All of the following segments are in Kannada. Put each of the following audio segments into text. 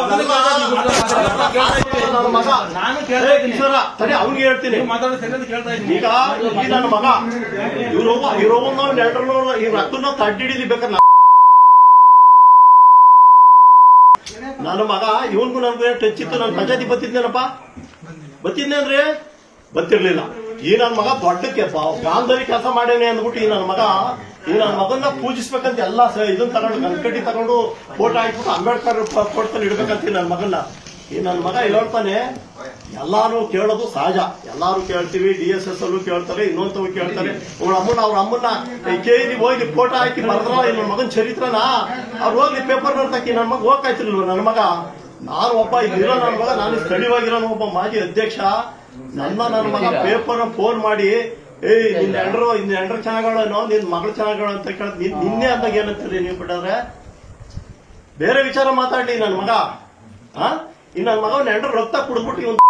ನನ್ನ ಮಗ ನಾನು ಕೇಳ್ತಾ ಏ, ಇದ್ದೀನಿ. ಕಿಶೋರ ಸರಿ ಅವ್ನಿಗೆ ಹೇಳ್ತೀನಿ ನೀವು ಮಾತಾಡೋ ಸರಿಯಾದ ಕೇಳ್ತಾ ಇದ್ದೀನಿ ಈಗ ಈ ನನ್ನ ಮಗ ಇವ್ರು ಇವ್ರೊಬ್ಬ ನೆಂಟ್ರನ್ನು ಈ ರಕ್ತನ ತಡ್ಡಿಡಿದಿ ಬೇಕಾದ್ರೆ ನನ್ನ ಮಗ ಇವನ್ಗೂ ನನ್ಗೂ ಟಚ್ ಇತ್ತು ನಾನು ಪಂಚಾಯತಿ ಬತ್ತಿದ್ನೇನಪ್ಪ ಬತ್ತಿದ್ನೆ ಅಂದ್ರೆ ಬತ್ತಿರ್ಲಿಲ್ಲ ಈ ನನ್ನ ಮಗ ದೊಡ್ಡಕ್ಕೆ ಗ್ರಾಮದಲ್ಲಿ ಕೆಲಸ ಮಾಡೇನೆ ಅಂದ್ಬಿಟ್ಟು ಈ ನನ್ನ ಮಗ ಈ ನನ್ನ ಮಗನ್ನ ಪೂಜಿಸ್ಬೇಕಂತ ಎಲ್ಲ ಸ- ಇದನ್ನ ತಗೊಂಡು ಗಂಕಟ್ಟಿ ತಗೊಂಡು ಫೋಟೋ ಹಾಕ್ಬಿಟ್ಟು ಅಂಬೇಡ್ಕರ್ ಫೋಟೋದಲ್ಲಿ ಇಡ್ಬೇಕಂತ ಈ ನನ್ನ ಮಗನ್ನ ಈ ನನ್ನ ಮಗ ಹೇಳ್ತಾನೆ ಎಲ್ಲಾರು ಕೇಳೋದು ಸಹಜ ಎಲ್ಲಾರು ಕೇಳ್ತೀವಿ ಡಿ ಎಸ್ ಎಸ್ ಅಲ್ಲೂ ಕೇಳ್ತಾರೆ ಇನ್ನೊಂತವು ಕೇಳ್ತಾರೆ ಅವ್ರ ಅಮ್ಮನ ಅವ್ರ ಅಮ್ಮನ್ನ ಕೇಳಿ ಹೋಗಿ ಫೋಟೋ ಹಾಕಿ ಬರೆದ್ರ ನನ್ನ ಮಗನ ಚರಿತ್ರನ ಅವ್ರು ಹೋಗ್ಲಿ ಪೇಪರ್ ನೋಡ್ತಾಕಿ ನನ್ನ ಮಗ ಹೋಗ್ತಾಯ್ತಿರ್ಲಿಲ್ವ ನನ್ನ ಮಗ ನಾನು ಒಬ್ಬ ಇಲ್ಲಿರೋ ನನ್ನ ಮಗ ನಾನು ಸ್ಥಳೀಯವಾಗಿರೋ ಒಬ್ಬ ಮಾಜಿ ಅಧ್ಯಕ್ಷ ನನ್ನ ನನ್ನ ಮಗ ಪೇಪರ್ ಫೋನ್ ಮಾಡಿ ಏಯ್ ನಿನ್ನ ಎಂಡ್ರು ನಿನ್ನ ಎಂಡ್ರು ಚೆನ್ನಾಗಳೇನೋ ನಿನ್ ಮಗಳು ಚೆನ್ನಾಗಳು ಅಂತ ಕೇಳ ನಿನ್ನೆ ಅಂದಾಗ ಏನಂತೀರಿ ನೀವು ಬಿಟ್ಟವ್ರೆ ಬೇರೆ ವಿಚಾರ ಮಾತಾಡ್ಲಿ ನನ್ನ ಮಗ ಆ ಈ ನನ್ನ ಮಗ ಎಂಡ್ರು ರಕ್ತ ಕುಡಿದ್ಬಿಟ್ಟು ಇವ್ನು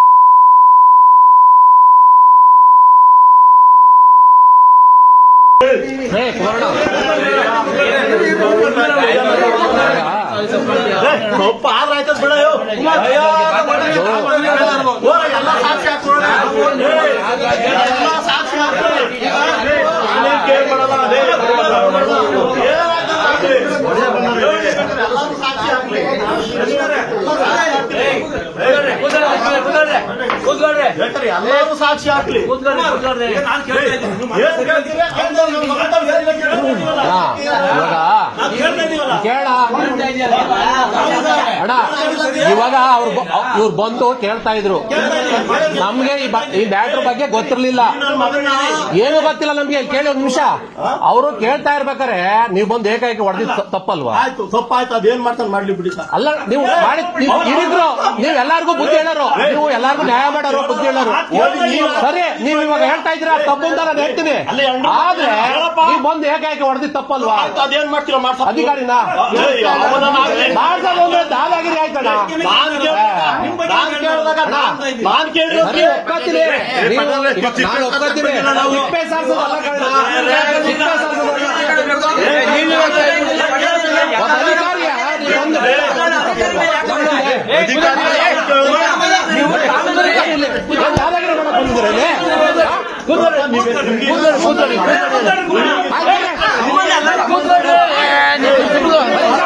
ಸ್ವಲ್ಪ ಆದ್ರೆ ಆಯ್ತದ ಬಿಡ ಅಯ್ಯೋ. ಅಯ್ಯೋ, ಹೋರ, ಎಲ್ಲ ಸಾಕ್ಷಿ ಹಾಕ್ಕೊಡ. ಎಲ್ಲ ಸಾಕ್ಷಿ ಹಾಕ್ಕೊಡಿ. ನಾನೇನ್ ಕೇಳ್ ಮಾಡಲ್ಲ, ಅದೇ ಏನಾಗಲ್ಲ ಆಗ್ಲಿ. ಎಲ್ಲರೂ ಸಾಕ್ಷಿ ಹಾಕ್ಲಿ. ಬೇಕಾದ್ರೆ ಎಲ್ಲರೂ ಸಾಕ್ಷಿ ಹಾಕ್ಲಿ ನಾನು ಕೇಳ್ತಾ ಇದ್ದೀನಿ ನೀವು ಏನ್ ಕೇಳ್ತೀರಿ? ಅವ್ನು ನನ್ನ ಮಗ ಅಂತ ಬೇರೆ ಕೇಳ್ತಿದ್ದೀವಲ್ಲ. ಹಾ, ಇವಾಗ ನಾವ್ ಕೇಳ್ತಾ ಇದೀವಲ್ಲ. ಕೇಳ ಅಣ್ಣ ಇವಾಗ ಅವ್ರು ಇವ್ರು ಬಂದು ಕೇಳ್ತಾ ಇದ್ರು ನಮ್ಗೆ ಈ ಬ- ಈ ಬ್ಯಾಟ್ರ್ ಬಗ್ಗೆ ಗೊತ್ತಿರ್ಲಿಲ್ಲ ಈ ನನ್ನ ಮಗನ್ನ ಏನು ಗೊತ್ತಿಲ್ಲ ನಮ್ಗೆ ಇಲ್ಲಿ ಕೇಳಿ ಒಂದ್ ನಿಮಿಷ ಅವರು ಕೇಳ್ತಾ ಇರ್ಬೇಕಾರೆ ನೀವು ಬಂದು ಏಕಾಏಕಿ ಹೊಡೆದಿದ್ ತಪ್ಪಲ್ವಾ ಆಯ್ತು ತಪ್ಪಾಯ್ತು ಅದೇನ್ ಮಾಡ್ತಾನೆ ಮಾಡ್ಲಿ ಬಿಡಿ ಸರ್ ಅಲ್ಲ ನೀವು ಮಾಡಿ ನೀವು ಹಿಡಿದ್ರು ನೀವು ಎಲ್ಲಾರ್ಗೂ ಬುದ್ಧಿ ಹೇಳೋರು ನೀವು ಎಲ್ಲಾರ್ಗೂ ನ್ಯಾಯ ಮಾಡೋರು ಬುದ್ಧಿ ಹೇಳೋರು ಸರಿ ನೀವು ಇವಾಗ ಹೇಳ್ತಾ ಇದ್ದೀರಾ ತಪ್ಪು ಅಂತ ನಾನು ಹೇಳ್ತೀನಿ ಅಲ್ಲಿ ಹೆಣ್ಣು ಆದ್ರೆ ಹೇಳಪ್ಪ. ನೀವು ಬಂದು ಏಕಾಏಕಿ ಹೊಡೆದಿದ್ ತಪ್ಪಲ್ವಾ ಆಯ್ತು ಅದೇನ್ ಮಾಡ್ತೀರಾ ಮಾಡ್ಸ ಅಧಿಕಾರಿನ ಅವನನ್ನಾಗ್ಲಿ. ಮಾಡ್ಸೋದು ಅಂದ್ರೆ ದಾದಾಗಿರಿ ಆಯ್ತಣ್ಣ ನಾನ್ ಕೇಳ್ದಾಗ ನಾನ್ ಕೇಳ್ದಾಗ ನಾನ್- ನಾನ್ ಕೇಳಿರೋ ಸರಿ ಒಪ್ಕೊತೀನಿ ನೀವು ಇವಾಗ ನಾನು ಒಪ್ಕೊತೀನಿ ತಿಪ್ಪೆ ಸಾರ್ಸೋದಲ್ಲ ಕಳ್ಳ. ತಿಪ್ಪೆ ಸಾರ್ಸೋದಲ್ಲ. ಒಬ್ಬ ಅಧಿಕಾರಿಯ ನೀವು ಒಂದು ನೀವು ಇಲ್ಲಿ ಏನ್ ದಾದಾಗಿರಿ ಮಾಡಕ್ ಬಂದಿದ್ದೀರಾ ಇಲ್ಲಿ? ಹಾ? ಕೂತ್ಕೊಳ್ಳಿ. ಕೂತ್ಕೊಳ್ಳಿ, ಕೂತ್ಕೊಳ್ಳಿ. ಆಯ್ತು. ಕೂತ್ಕೊಳ್ಳಿ.